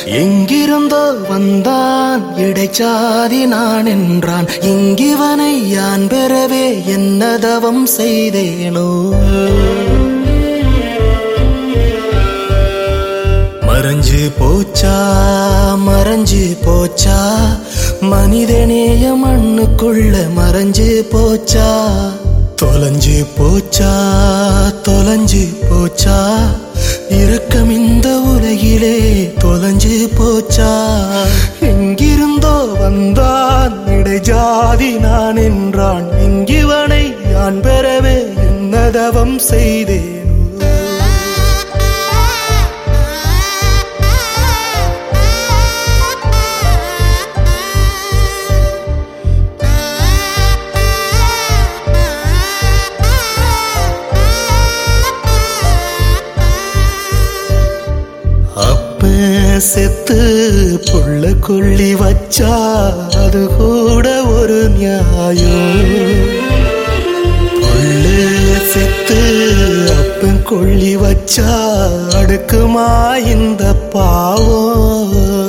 எங்கிருந்தோ வந்தான் இடைச்சாதி நான் என்றான் இங்கிவனை யான் பெறவே என்ன தவம் செய்தேனோ மறைஞ்சு போச்சா மறைஞ்சு போச்சா மனிதநேய மண்ணுக்குள்ள மறைஞ்சு போச்சா தொலைஞ்சு போச்சா தொலைஞ்சு போச்சா இரக்கம் இந்த உலகிலே தொலைஞ்சு போச்சா எங்கிருந்தோ வந்தான் இடைஜாதி நான் என்றான் இங்கிவனை யான் பெறவே என்ன தவம் செய்தேன் அப்ப செத்து புள்ள கொள்ளி வச்சா அது கூட ஒரு நியாயம் புள்ள செத்து அப்பன் கொள்ளி வச்சா அடுக்குமா இந்த பாவம்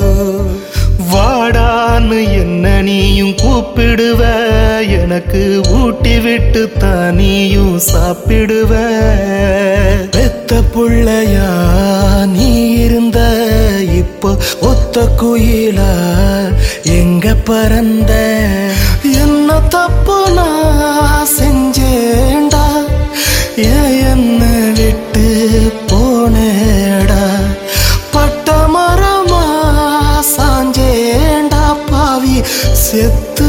வாடான்னு என்ன நீயும் கூப்பிடுவ எனக்கு ஊட்டி விட்டு தனியும் சாப்பிடுவ பெத்த புள்ளையா நீ இருந்த இப்போ ஒத்த குயில எங்க பறந்த என்ன தப்பு நான் செஞ்சேண்டா ஏன் என்ன விட்டு போனேடா பட்ட மரமா சாஞ்சேண்டா பாவி செத்து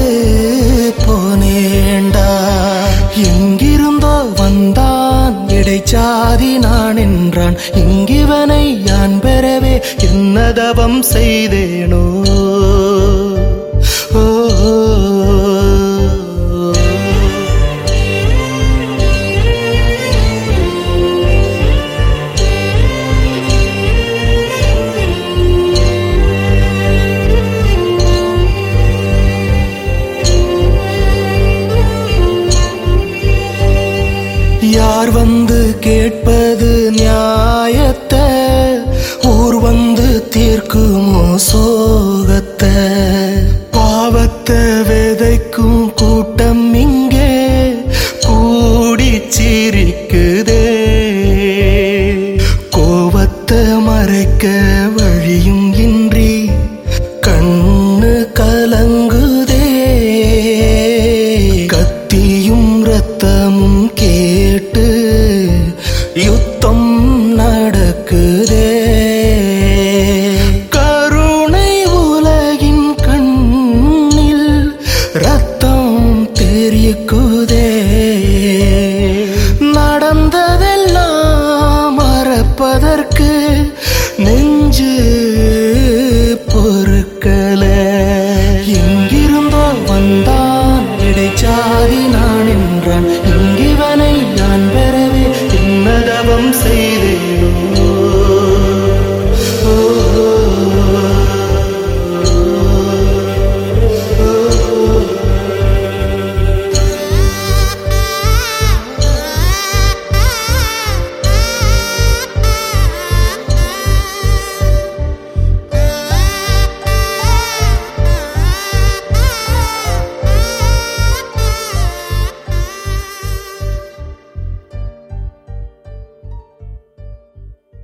போனேண்டா எங்கிருந்தோ வந்தான் இடைச்சாதி நான் என்றான் இங்கிவனை யான் பெறவே என்ன தவம் செய்தேனோ